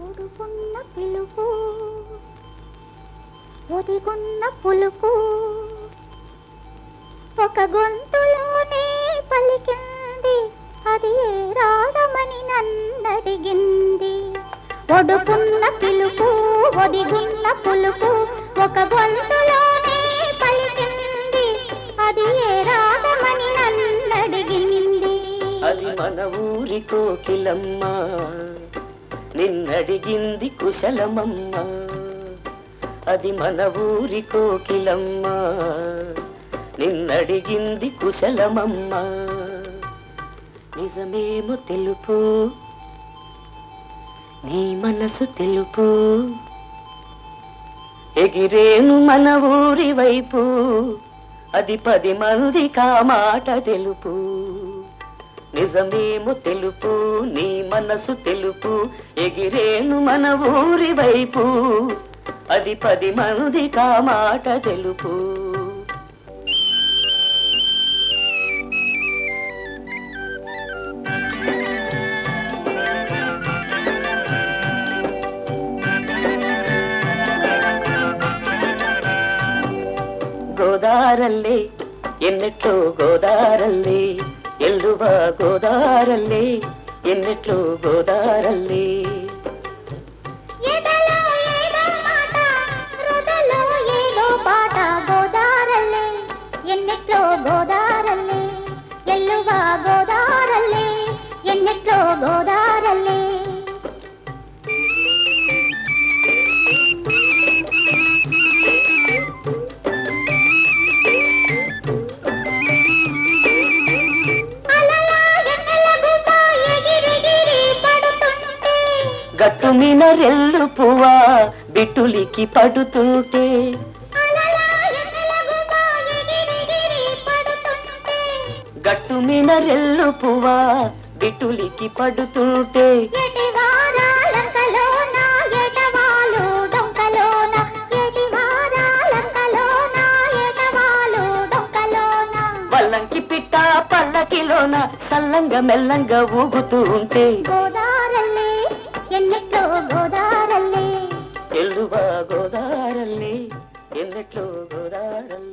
ఒడుకున్న పిలుపు ఒదిగున్న పులుపు ఒక గొంతులోనే పలికింది అది ఏ రాగమని నన్నడిగింది ఒడుకున్న పిలుపు ఒదిగున్న పులుపు ఒక గొంతులోనే పలికింది అది ఏ రాగమని నన్నడిగింది అది మన ఊరి కోకిలమ్మ నిన్నడిగింది కుశలమమ్మ అది మన ఊరి కోకిలమ్మ నిన్నడిగింది కుశలమమ్మ నిజమేమో తెలుపు నీ మనసు తెలుపు ఎగిరేను మన ఊరి వైపు అది పది మంది కామాట తెలుపు నిజమేమో తెలుపు నీ మనసు తెలుపు ఎగిరేను మన ఊరి వైపు అది పది మంది కామాట తెలుపు ಗೋದಾರಲ್ಲೇ ಎನ್ನೆಟ್ಲು ಗೋದಾರಲ್ಲೇ ಎಳ್ಳುವ ಗೋದಾರಲ್ಲೇ ಎನ್ನೆಟ್ಲು ಗೋದಾರಲ್ಲೇ ఎదలో ఏదో మాట హృదలో ఏదో పాట గోదారల్లే ఎన్నెట్లో గోదారల్లే ఎల్లువ గోదారల్లే ఎన్నెట్లో గోదారల్లే అలలా ఎన్నెల గుమ్మ ఎగిరెగిరి పడుతుంటే గట్టు మీద రెల్లు పువ్వా బిట్టులికి పడుతుంటే అలలా ఎన్నెల గుమ్మ ఎగిరెగిరి పడుతుంటే గట్టు మీద రెల్లు పువ్వా బిట్టులికి పడుతుంటే ఎటివారాలంకలోన ఎటవాలు డొంకలోన ఎటివారాలంకలోన ఎటవాలు డొంకలోన వల్లంకి పిట్ట పల్లకిలోన సల్లంగా మెల్లంగా ఊగుతూ ఉంటే గోదారల్లే ఎన్నెట్లో గోదారల్లే ఎల్లువ గోదారల్లి ఎన్నెట్లో గోదారల్లి